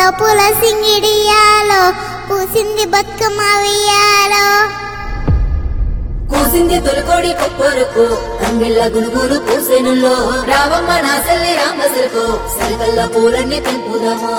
పూల సింగిడియాలో పూసింది బతుకమ్మ వెయ్యాలో కూసింది తొలికోడి కొప్పరుకు కంగిళ్ళ గునుగులు పూసెనుల్లో రావమ్మ నా సెల్లి రామసలకు సెల్కల్ల పూలన్నీ తెంపుదము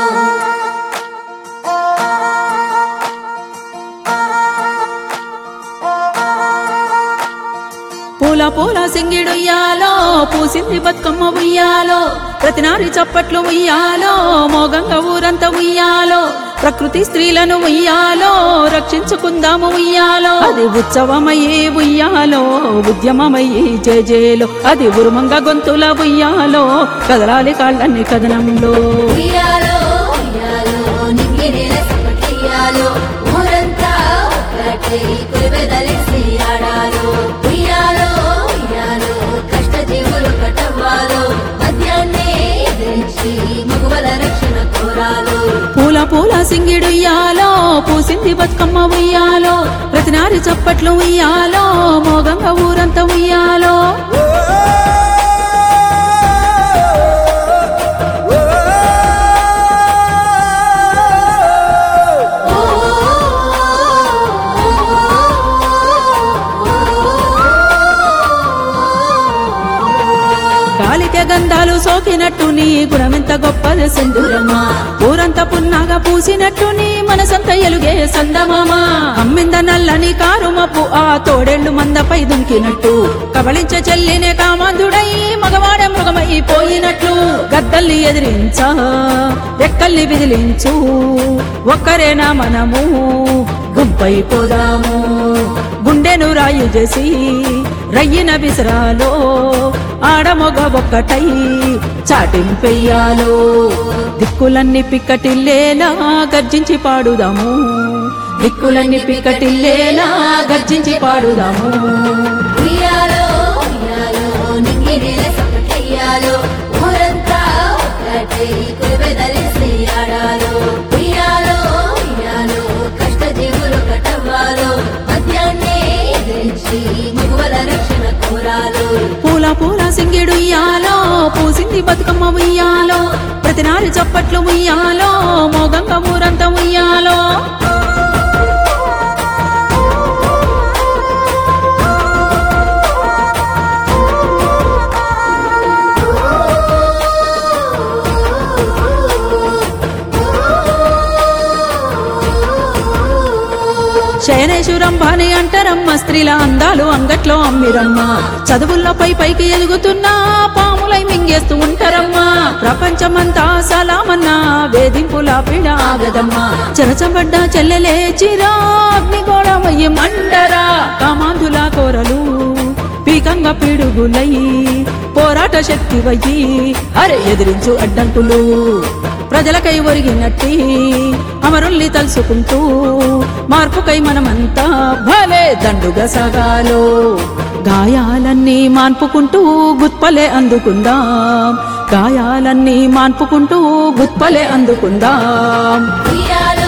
పూల పూల సింగిడు ఉయ్యాలో పూసింది బతుకమ్మ ఉయ్యాలో ప్రతినారి చప్పట్లు ఉయ్యాలో మోగంగా ఊరంతా ఉయ్యాలో ప్రకృతి స్త్రీలను ఉయ్యాలో రక్షించుకుందాము ఉయ్యాలో అది ఉత్సవమయ్యి ఉయ్యాలో ఉద్యమమయ్యి జేజేలో అది ఉరుమంగ గొంతుల ఉయ్యాలో కదలాలి కాళ్ళన్ని కథనంలో ఉయ్యాలో ఉయ్యాలో నింగి నేల సపటియాలో ఊరంతా ఒక్కటే కురిపెదలిసి ఆడాలో ఉయ్యాలో ఉయ్యాలో కష్ట జీవులు కటవ్వాలో మద్యాన్నే ఎదిరించి మగువల రక్షణ కోరాలో పూల పూల సింగిడు ఉయ్యాలో పూసింది బతుకమ్మ ఉయ్యాలో ప్రతినారి చప్పట్లు ఉయ్యాలో మోగంగా ఊరంతా ఉయ్యాలో గాలికే గంధాలు సోకినట్టు నీ గుణమెంత గొప్పది సింధురమ్మ ఊరంతా పున్నాగా పూసినట్టు నీ మనసంత ఎలుగే సందమామ అమ్మింద నల్లని కారు మప్పు ఆ తోడేళ్లు మందపై దుంకినట్టు కబళించే చెల్లినే కామాంధుడై మగవాడ మృగమై పోయినట్లు గద్దల్ని ఎదిరించా రెక్కల్ని విదిలించు ఒక్కరేనా మనము గుంపై పోదాము గుండెను రాయి చేసి రయ్యిన విసరాలో ఆడమొగ ఒక్కటై చాటింపెయ్యాలో దిక్కులన్నీ పిక్కటిల్లేలా గర్జించి పాడుదాము దిక్కులన్నీ పిక్కటిల్లేలా గర్జించి పాడుదాము ఉయ్యాలో ఉయ్యాలో నింగి నేల సపటియాలో ఊరంతా ఒక్కటే కురిపెదలిసి ఆడాలో ఉయ్యాలో ఉయ్యాలో కష్ట జీవులు కటవ్వాలో మద్యాన్నే ఎదిరించి మగువల రక్షణ కోరాలో పూల పూల సింగిడు ఉయ్యాలో పూసింది బతుకమ్మ ఉయ్యాలో ప్రతినారి చప్పట్లు ఉయ్యాలో మోగంగ ఊరంతా ఉయ్యాలో శయనేశ్వరంబాని అంటారమ్మ స్త్రీల అందాలు అంగట్లో అమ్మిరమ్మ చదువుల్లో పై పైకి ఎదుగుతున్నా పాములై మింగేస్తూ ఉంటారమ్మా ప్రపంచమంతా సలామన్నా వేధింపుల పీడ ఆగదమ్మా చెరచబడ్డ చెల్లెలే చిరా అగ్నిగోళమయ్యి మండరా కామాంధుల కోరలు పీకంగా పిడుగులై పోరాట శక్తి వయ్యి అరే ఎదిరించు అడ్డంకులు ప్రజలకై ఒరిగినట్టి అమరుల్ని తలుసుకుంటూ మార్పుకై మనమంతా భలే దండుగా సాగాలో గాయాలన్నీ మాన్పుకుంటూ గుత్పలే అందుకుందాం గాయాలన్నీ మాన్పుకుంటూ గుత్పలే అందుకుందాం ఉయ్యాలో